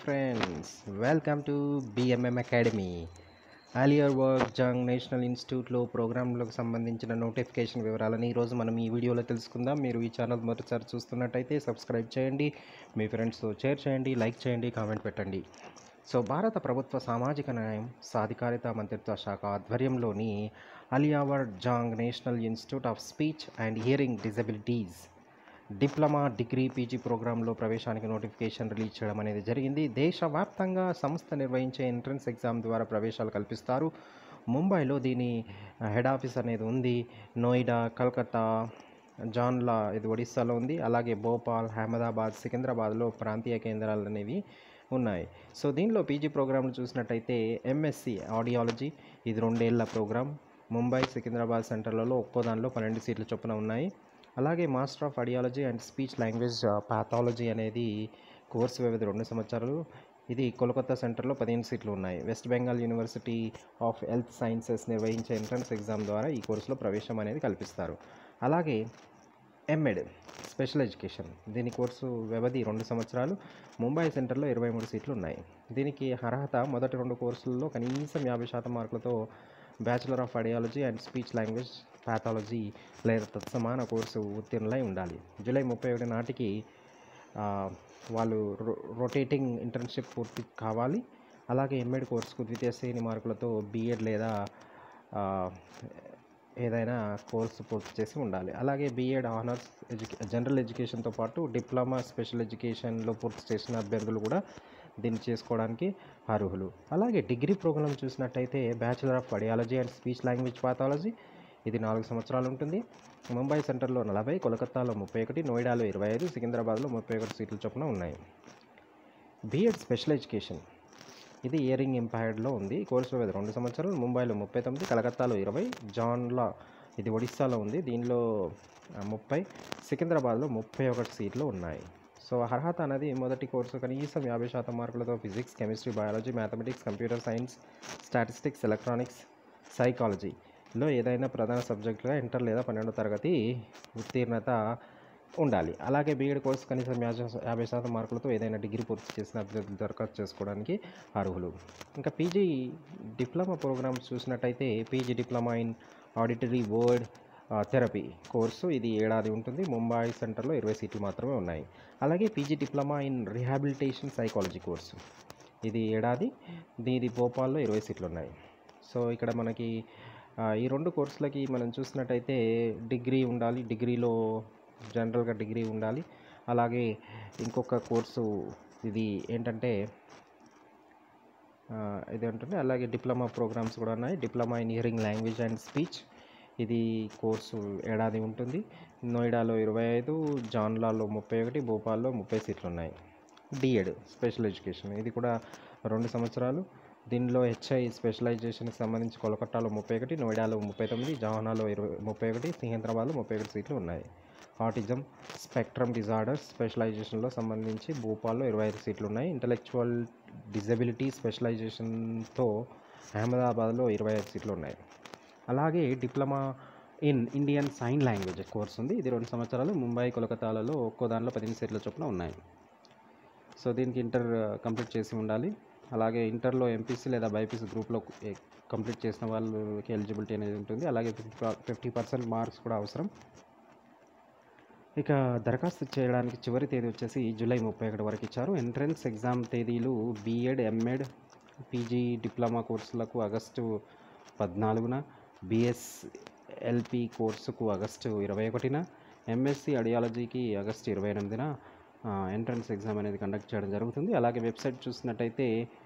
friends welcome to BMM academy Ali Yavar వర్క్ Jung national ఇన్స్టిట్యూట్లో ప్రోగ్రాంలకు సంబంధించిన నోటిఫికేషన్ వివరాలని ఈరోజు మనం ఈ వీడియోలో తెలుసుకుందాం మీరు ఈ ఛానల్ మొదటిసారి చూస్తున్నట్టయితే సబ్స్క్రైబ్ చేయండి మీ ఫ్రెండ్స్తో షేర్ చేయండి లైక్ చేయండి కామెంట్ పెట్టండి సో భారత ప్రభుత్వ సామాజిక న్యాయం సాధికారిత మంత్రిత్వ శాఖ ఆధ్వర్యంలోని Ali Yavar Jung national institute of speech and hearing disabilities diploma degree PG ప్రోగ్రాంలో ప్రవేశానికి నోటిఫికేషన్ రిలీజ్ చేయడం అనేది జరిగింది దేశవ్యాప్తంగా సంస్థ నిర్వహించే ఎంట్రన్స్ ఎగ్జామ్ ద్వారా ప్రవేశాలు కల్పిస్తారు ముంబైలో దీని హెడ్ ఆఫీస్ అనేది ఉంది నోయిడా కలకత్తా జాన్లా ఇది ఒడిస్సాలో ఉంది అలాగే భోపాల్ అహ్మదాబాద్ సికింద్రాబాద్లో ప్రాంతీయ కేంద్రాలు అనేవి ఉన్నాయి సో దీనిలో పీజీ ప్రోగ్రాంలు చూసినట్టయితే ఎంఎస్సి ఆడియాలజీ ఇది రెండేళ్ల ప్రోగ్రామ్ ముంబై సికింద్రాబాద్ సెంటర్లలో ఒక్కో దానిలో పన్నెండు సీట్ల చొప్పున ఉన్నాయి అలాగే master of audiology and speech language pathology అనేది కోర్సు వ్యవధి రెండు సంవత్సరాలు ఇది కోల్కతా సెంటర్లో పదిహేను సీట్లు ఉన్నాయి West Bengal university of health sciences నిర్వహించే ఎంట్రన్స్ ఎగ్జామ్ ద్వారా ఈ కోర్సులో ప్రవేశం అనేది కల్పిస్తారు అలాగే ఎంఎడ్ స్పెషల్ ఎడ్యుకేషన్ దీని కోర్సు వ్యవధి రెండు సంవత్సరాలు ముంబై సెంటర్లో ఇరవై మూడు సీట్లు ఉన్నాయి దీనికి అర్హత మొదటి రెండు కోర్సుల్లో కనీసం యాభై శాతం మార్కులతో bachelor of audiology and speech language pathology లేదా తత్సమాన కోర్సు ఉత్తీర్ణులై ఉండాలి జూలై ముప్పై ఒకటి నాటికి ఆ, వాళ్ళు రొ రొటేటింగ్ ఇంటర్న్షిప్ పూర్తి కావాలి అలాగే ఎంఎడ్ కోర్సుకు ద్వితీయ శ్రేణి మార్కులతో బీఎడ్ లేదా ఆ, ఏదైనా కోర్సు పూర్తి చేసి ఉండాలి అలాగే బీఎడ్ ఆనర్స్ ఎడ్యుకే జనరల్ ఎడ్యుకేషన్తో పాటు డిప్లొమా స్పెషల్ ఎడ్యుకేషన్లో పూర్తి చేసిన అభ్యర్థులు కూడా దీన్ని చేసుకోవడానికి అర్హులు అలాగే డిగ్రీ ప్రోగ్రామ్ చూసినట్టయితే bachelor of audiology and speech language pathology ఇది నాలుగు సంవత్సరాలు ఉంటుంది ముంబై సెంటర్లో నలభై కోలకత్తాలో ముప్పై ఒకటి నోయిడాలో ఇరవై ఐదు సికింద్రాబాద్లో ముప్పై ఒకటి సీట్ల చొప్పున ఉన్నాయి బీఎడ్ స్పెషల్ ఎడ్యుకేషన్ ఇది ఇయరింగ్ ఇంపైర్డ్లో ఉంది కోర్సు వ్యవధి రెండు సంవత్సరాలు ముంబైలో ముప్పై తొమ్మిది కలకత్తాలో ఇరవై జాన్లా ఇది ఒడిస్సాలో ఉంది దీనిలో ఆ, ముప్పై సికింద్రాబాద్లో ముప్పై ఒకటి సీట్లు ఉన్నాయి సో అర్హత అనేది మొదటి కోర్సు కనీసం యాభై శాతం మార్కులతో physics chemistry biology mathematics computer science statistics electronics సైకాలజీలో ఏదైనా ప్రధాన సబ్జెక్టుగా ఇంటర్ లేదా పన్నెండో తరగతి ఉత్తీర్ణత ఉండాలి అలాగే బీఎడ్ కోర్సు కనీసం యాభై శా- యాభై శాతం మార్కులతో ఏదైనా డిగ్రీ పూర్తి చేసిన అభ్యర్థులు దరఖాస్తు చేసుకోవడానికి అర్హులు ఇంకా పీజీ డిప్లొమా ప్రోగ్రామ్స్ చూసినట్టయితే పీజీ డిప్లొమా ఇన్ ఆడిటరీ వర్డ్ థెరపీ కోర్సు ఇది ఏడాది ఉంటుంది ముంబై సెంటర్లో ఇరవై సీట్లు మాత్రమే ఉన్నాయి అలాగే PG diploma in rehabilitation psychology కోర్సు ఇది ఏడాది దీది భోపాల్లో ఇరవై సీట్లు ఉన్నాయి సో ఇక్కడ మనకి ఆ, ఈ రెండు కోర్సులకి మనం చూసినట్టయితే డిగ్రీ ఉండాలి డిగ్రీలో జనరల్గా డిగ్రీ ఉండాలి అలాగే ఇంకొక కోర్సు ఇది ఏంటంటే ఆ, ఇది ఉంటుంది అలాగే డిప్లొమా ప్రోగ్రామ్స్ కూడా ఉన్నాయి diploma in hearing language and speech ఇది కోర్సు ఏడాది ఉంటుంది నోయిడాలో ఇరవై ఐదు జాన్లాలో ముప్పై ఒకటి భోపాల్లో ముప్పై సీట్లు ఉన్నాయి డిఎడ్ స్పెషల్ ఎడ్యుకేషన్ ఇది కూడా రెండు సంవత్సరాలు దీనిలో హెచ్ఐ స్పెషలైజేషన్కి సంబంధించి కోలకట్టాలో ముప్పై ఒకటి నోయిడాలో ముప్పై తొమ్మిది జవానాలో ఇరవై ముప్పై ఒకటి సికింద్రాబాద్లో ముప్పై ఒకటి సీట్లు ఉన్నాయి ఆటిజం స్పెక్ట్రమ్ డిజార్డర్స్ స్పెషలైజేషన్లో సంబంధించి భోపాల్లో ఇరవై ఐదు సీట్లు ఉన్నాయి ఇంటలెక్చువల్ డిజబిలిటీ స్పెషలైజేషన్తో అహ్మదాబాద్లో ఇరవై ఐదు సీట్లు ఉన్నాయి అలాగే diploma in Indian sign language course ఉంది ఇది రెండు సంవత్సరాలు ముంబై కోలకతాలలో ఒక్కో దానిలో పదిహేను సీట్ల చొప్పున ఉన్నాయి సో దీనికి ఇంటర్ కంప్లీట్ చేసి ఉండాలి అలాగే ఇంటర్లో ఎంపీసీ లేదా బైపీసీ గ్రూప్లో కంప్లీట్ చేసిన వాళ్ళకి ఎలిజిబిలిటీ అనేది ఉంటుంది అలాగే ఫిఫ్టీ పర్సెంట్ మార్క్స్ కూడా అవసరం ఇక దరఖాస్తు చేయడానికి చివరి తేదీ వచ్చేసి జూలై ముప్పై ఒకటి వరకు ఇచ్చారు ఎంట్రన్స్ ఎగ్జామ్ తేదీలు బీఎడ్ ఎంఎడ్ పీజీ డిప్లొమా కోర్సులకు ఆగస్టు పద్నాలుగున బిఎస్ఎల్పి కోర్సుకు ఆగస్టు ఇరవై ఒకటిన ఎంఎస్సి ఐడియాలజీకి ఆగస్టు ఇరవై ఎనిమిదిన ఎంట్రన్స్ ఎగ్జామ్ అనేది కండక్ట్ చేయడం జరుగుతుంది అలాగే వెబ్సైట్ చూసినట్టయితే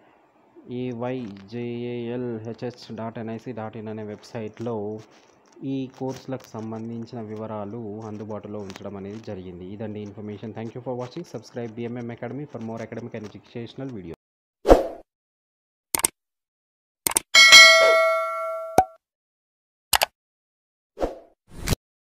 AYJAL HH dot NIC dot in అనే వెబ్సైట్లో ఈ కోర్సులకు సంబంధించిన వివరాలు అందుబాటులో ఉంచడం అనేది జరిగింది ఇదండి information thank you for watching subscribe BMM academy for more academic and educational video